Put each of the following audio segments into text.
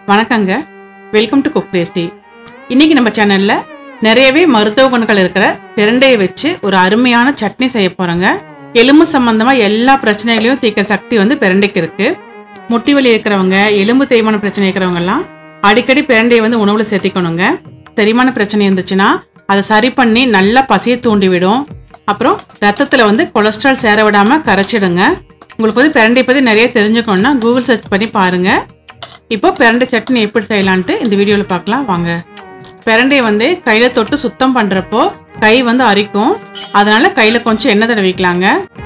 வணக்கங்க welcome to cook ரேசி இன்னைக்கு நம்ம சேனல்ல நிறையவே மருத்துவ குணங்கள் இருக்கிற பிரண்டையை வச்சு ஒரு அருமையான சட்னி செய்ய போறோங்க எலும்பு சம்பந்தமா எல்லா பிரச்சனைகளையும் தீர்க்க சக்தி வந்து பிரண்டைக்கு இருக்கு முட்டி வலி இருக்கிறவங்க எலும்பு தேய்மான பிரச்சனை இருக்கிறவங்க எல்லாம் அடிக்கடி பிரண்டையை வந்து உணவுல சேர்த்திக்கணுங்க செரிமான பிரச்சனை இருந்துச்சுன்னா அதை சரி பண்ணி நல்லா பசியை தூண்டி விடும் அப்புறம் ரத்தத்துல வந்து கொலஸ்ட்ரால் சேர விடாம கரைச்சிடுங்க உங்களுக்கு வந்து பிரண்டை பத்தி நிறைய தெரிஞ்சுக்கணும்னா கூகுள் சர்ச் பண்ணி பாருங்க இப்போ பிரண்டை சட்னி எப்படி செய்யலான்ட்டு இந்த வீடியோவில் பார்க்கலாம் வாங்க பிரண்டையை வந்து கையில் தொட்டு சுத்தம் பண்ணுறப்போ கை வந்து அரிக்கும் அதனால கையில் கொஞ்சம் எண்ணெய் தடவிக்கலாங்க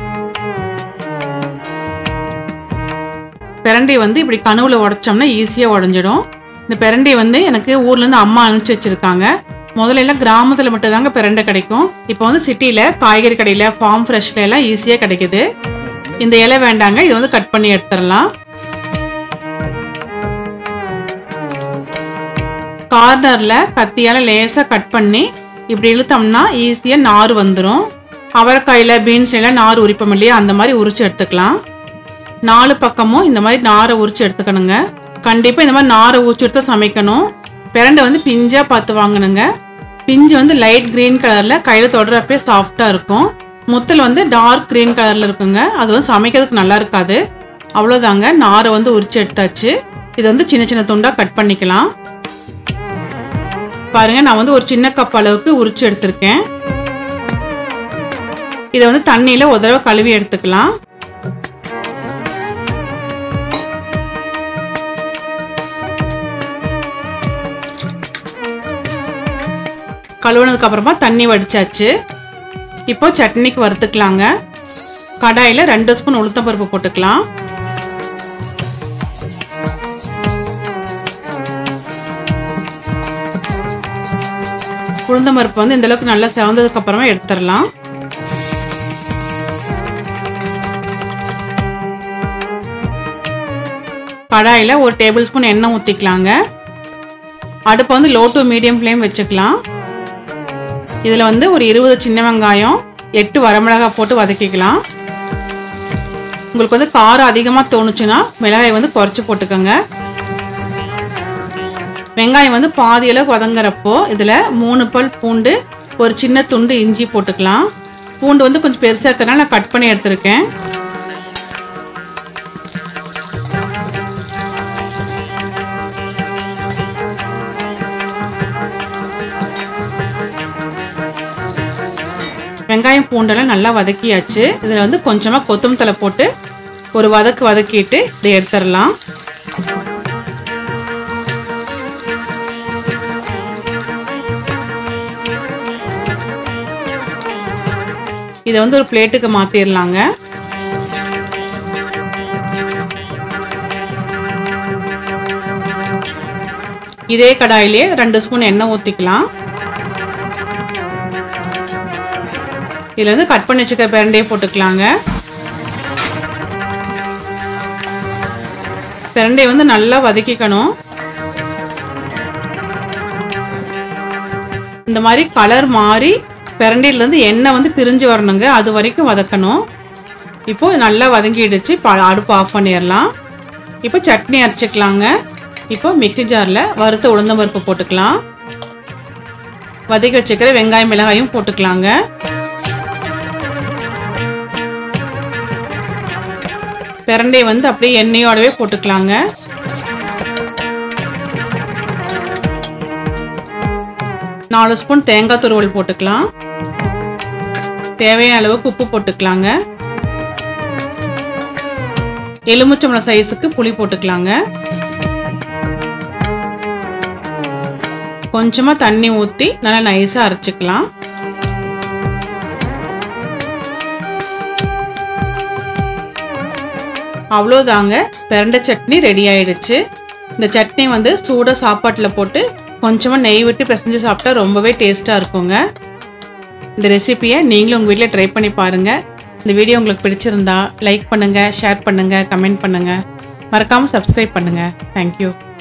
பிரண்டை வந்து இப்படி கனவுல உடைச்சோம்னா ஈஸியாக உடஞ்சிடும் இந்த பிரண்டை வந்து எனக்கு ஊர்லேருந்து அம்மா அனுப்பிச்சி வச்சுருக்காங்க முதல்ல எல்லாம் கிராமத்தில் மட்டும் தாங்க பிரண்டை கிடைக்கும் இப்போ வந்து சிட்டியில் காய்கறி கடையில் ஃபார்ம் ஃப்ரெஷ்ல எல்லாம் ஈஸியாக கிடைக்குது இந்த இலை வேண்டாங்க இதை வந்து கட் பண்ணி எடுத்துடலாம் கார்னரில் கத்தியால் லேசாக கட் பண்ணி இப்படி இழுத்தோம்னா ஈஸியாக நார் வந்துடும் அவரைக்காயில் பீன்ஸ்லாம் நார் உரிப்போம் இல்லையா அந்த மாதிரி உரிச்சு எடுத்துக்கலாம் நாலு பக்கமும் இந்த மாதிரி நாரை உரிச்சு எடுத்துக்கணுங்க கண்டிப்பாக இந்த மாதிரி நாரை உரிச்சு எடுத்து சமைக்கணும் பிரண்டை வந்து பிஞ்சாக பார்த்து வாங்கணுங்க பிஞ்சு வந்து லைட் க்ரீன் கலரில் கையில் தொடரப்பே சாஃப்டாக இருக்கும் முத்தில் வந்து டார்க் க்ரீன் கலரில் இருக்குங்க அது வந்து சமைக்கிறதுக்கு நல்லா இருக்காது அவ்வளோதாங்க நாரை வந்து உரிச்சு எடுத்தாச்சு இது வந்து சின்ன சின்ன துண்டாக கட் பண்ணிக்கலாம் பாருங்க நான் வந்து ஒரு சின்ன கப் அளவுக்கு உரிச்சு எடுத்திருக்கேன் இதை வந்து தண்ணியில் ஒரு தடவை கழுவி எடுத்துக்கலாம் கழுவுனதுக்கு அப்புறமா தண்ணி வடிச்சாச்சு இப்போ சட்னிக்கு வறுத்துக்கலாங்க கடாயில் ரெண்டு ஸ்பூன் உளுத்தம் பருப்பு போட்டுக்கலாம் உளுந்தம் பருப்பு வந்து இந்த அளவுக்கு நல்லா செவந்ததுக்கு அப்புறமா எடுத்துடலாம் கடாயில் ஒரு டேபிள் ஸ்பூன் எண்ணெய் ஊற்றிக்கலாங்க அடுப்பை வந்து லோ டு மீடியம் ஃப்ளேம் வச்சுக்கலாம் இதில் வந்து ஒரு இருபது சின்ன வெங்காயம் எட்டு வரமிளகாய் போட்டு வதக்கிக்கலாம் உங்களுக்கு வந்து காரம் அதிகமாக தோணுச்சுன்னா மிளகாய் வந்து குறைச்சி போட்டுக்கோங்க வெங்காயம் வந்து பாதி அளவுக்கு வதங்குறப்போ இதில் மூணு பல் பூண்டு ஒரு சின்ன துண்டு இஞ்சி போட்டுக்கலாம் பூண்டு வந்து கொஞ்சம் பெருசாக இருக்கிறனால நான் கட் பண்ணி எடுத்திருக்கேன் வெங்காயம் பூண்டெல்லாம் நல்லா வதக்கியாச்சு இதில் வந்து கொஞ்சமாக கொத்தமல்லி தலை போட்டு ஒரு வதக்கு வதக்கிட்டு இதை எடுத்துடலாம் இதை வந்து ஒரு பிளேட்டுக்கு மாற்றிடலாங்க இதே கடாயிலே ரெண்டு ஸ்பூன் எண்ணெய் ஊற்றிக்கலாம் இதில் வந்து கட் பண்ணி வச்சுக்க பிரண்டையே போட்டுக்கலாங்க பிரண்டையை வந்து நல்லா வதக்கிக்கணும் இந்த மாதிரி கலர் மாறி பிரண்டையிலேருந்து எண்ணெய் வந்து பிரிஞ்சு வரணுங்க அது வரைக்கும் வதக்கணும் இப்போ நல்லா வதங்கிடுச்சு ப அடுப்பு ஆஃப் பண்ணிடலாம் இப்போ சட்னி அரைச்சிக்கலாங்க இப்போ மிக்சி ஜாரில் வறுத்த உளுந்தம் பருப்பு போட்டுக்கலாம் வதக்கி வச்சுக்கிற வெங்காயம் மிளகாயும் போட்டுக்கலாங்க பிரண்டை வந்து அப்படியே எண்ணெயோடவே போட்டுக்கலாங்க நாலு ஸ்பூன் தேங்காய் துருவல் போட்டுக்கலாம் தேவையான அளவுக்கு உப்பு போட்டுக்கலாங்க எலுமிச்சம்பழம் சைஸுக்கு புளி போட்டுக்கலாங்க கொஞ்சமாக தண்ணி ஊற்றி நல்லா நைஸாக அரைச்சிக்கலாம் அவ்வளோதாங்க பிரண்டை சட்னி ரெடி ஆயிடுச்சு இந்த சட்னி வந்து சூடாக சாப்பாட்டில் போட்டு கொஞ்சமாக நெய் விட்டு பிசைஞ்சு சாப்பிட்டா ரொம்பவே டேஸ்ட்டாக இருக்குங்க இந்த ரெசிபியை நீங்களும் உங்கள் வீட்டில் ட்ரை பண்ணி பாருங்கள் இந்த வீடியோ உங்களுக்கு பிடிச்சிருந்தா லைக் பண்ணுங்கள் ஷேர் பண்ணுங்கள் கமெண்ட் பண்ணுங்கள் மறக்காமல் சப்ஸ்கிரைப் பண்ணுங்கள் தேங்க்யூ